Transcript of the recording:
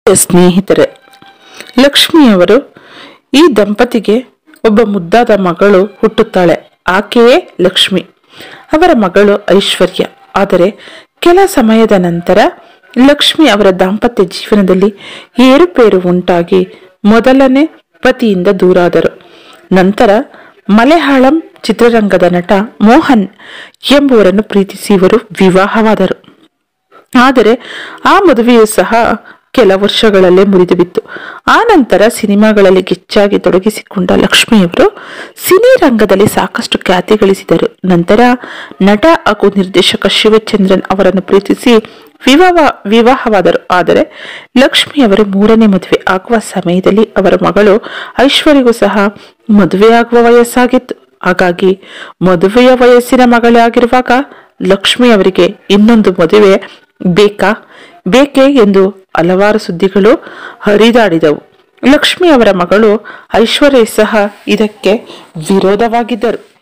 ಸ್ನೇಹಿತರೆ ಲಕ್ಷ್ಮಿಯವರು ಈ ದಂಪತಿಗೆ ಒಬ್ಬ ಮುದ್ದಾದ ಮಗಳು ಹುಟ್ಟುತ್ತಾಳೆ ಆಕೆಯೇ ಲಕ್ಷ್ಮಿ ಅವರ ಮಗಳು ಐಶ್ವರ್ಯ ಆದರೆ ಕೆಲ ಸಮಯದ ನಂತರ ಲಕ್ಷ್ಮಿ ಅವರ ದಾಂಪತ್ಯ ಜೀವನದಲ್ಲಿ ಏರುಪೇರು ಉಂಟಾಗಿ ಮೊದಲನೇ ಪತಿಯಿಂದ ದೂರಾದರು ನಂತರ ಮಲಯಾಳಂ ಚಿತ್ರರಂಗದ ನಟ ಮೋಹನ್ ಎಂಬುವರನ್ನು ಪ್ರೀತಿಸಿ ಇವರು ವಿವಾಹವಾದರು ಆದರೆ ಆ ಮದುವೆಯು ಸಹ ಕೆಲ ವರ್ಷಗಳಲ್ಲೇ ಮುರಿದು ಬಿತ್ತು ಆ ನಂತರ ಸಿನಿಮಾಗಳಲ್ಲಿ ಗಿಚ್ಚಾಗಿ ತೊಡಗಿಸಿಕೊಂಡ ಲಕ್ಷ್ಮಿಯವರು ಸಿನಿ ರಂಗದಲ್ಲಿ ಸಾಕಷ್ಟು ಖ್ಯಾತಿ ಗಳಿಸಿದರು ನಂತರ ನಟ ಹಾಗೂ ನಿರ್ದೇಶಕ ಶಿವಚಂದ್ರನ್ ಅವರನ್ನು ಪ್ರೀತಿಸಿ ವಿವಾಹ ವಿವಾಹವಾದರು ಆದರೆ ಲಕ್ಷ್ಮಿಯವರು ಮೂರನೇ ಮದುವೆ ಆಗುವ ಸಮಯದಲ್ಲಿ ಅವರ ಮಗಳು ಐಶ್ವರ್ಯಗೂ ಸಹ ಮದುವೆಯಾಗುವ ವಯಸ್ಸಾಗಿತ್ತು ಹಾಗಾಗಿ ಮದುವೆಯ ವಯಸ್ಸಿನ ಮಗಳೇ ಆಗಿರುವಾಗ ಲಕ್ಷ್ಮಿ ಅವರಿಗೆ ಇನ್ನೊಂದು ಮದುವೆ ಬೇಕಾ ಬೇಕೇ ಎಂದು ಹಲವಾರು ಸುದ್ದಿಗಳು ಹರಿದಾಡಿದವು ಲಕ್ಷ್ಮಿ ಅವರ ಮಗಳು ಐಶ್ವರ್ಯ ಸಹ ಇದಕ್ಕೆ ವಿರೋಧವಾಗಿದ್ದರು